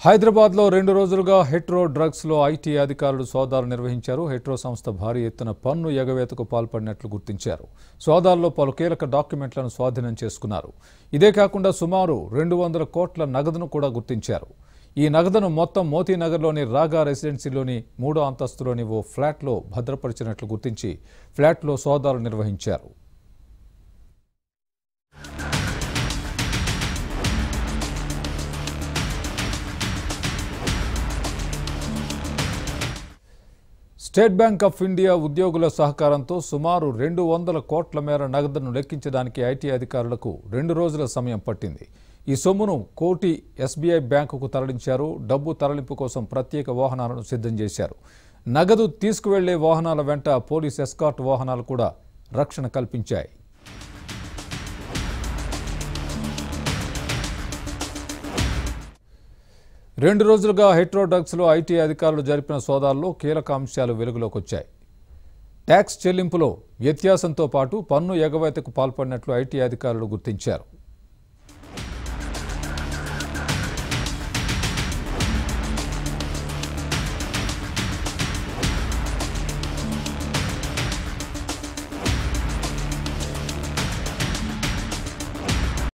హైదరాబాద్లో రెండు రోజులుగా హెట్రో డ్రగ్స్లో ఐటీ అధికారులు సోదాలు నిర్వహించారు హెట్రో సంస్థ భారీ ఎత్తున పన్ను ఎగవేతకు పాల్పడినట్లు గుర్తించారు సోదాల్లో పలు కీలక డాక్యుమెంట్లను స్వాధీనం చేసుకున్నారు ఇదే కాకుండా సుమారు రెండు వందల కోట్ల నగదును కూడా గుర్తించారు ఈ నగదును మొత్తం మోతీనగర్లోని రాగా రెసిడెన్సీలోని మూడో అంతస్తులోని ఓ ఫ్లాట్లో భద్రపరిచినట్లు గుర్తించి ఫ్లాట్లో సోదాలు నిర్వహించారు స్టేట్ బ్యాంక్ ఆఫ్ ఇండియా ఉద్యోగుల సహకారంతో సుమారు రెండు వందల కోట్ల మేర నగదును లెక్కించడానికి ఐటీ అధికారులకు రెండు రోజుల సమయం పట్టింది ఈ సొమ్మును కోటి ఎస్బీఐ బ్యాంకుకు తరలించారు డబ్బు తరలింపు కోసం ప్రత్యేక వాహనాలను సిద్ధం చేశారు నగదు తీసుకువెళ్లే వాహనాల వెంట పోలీస్ ఎస్కాట్ వాహనాలు కూడా రక్షణ కల్పించాయి రెండు రోజులుగా హెట్రోడక్స్లో ఐటీ అధికారులు జరిపిన సోదాల్లో కీలక అంశాలు వెలుగులోకి వచ్చాయి ట్యాక్స్ చెల్లింపులో వ్యత్యాసంతో పాటు పన్ను ఎగవేతకు పాల్పడినట్లు ఐటీ అధికారులు గుర్తించారు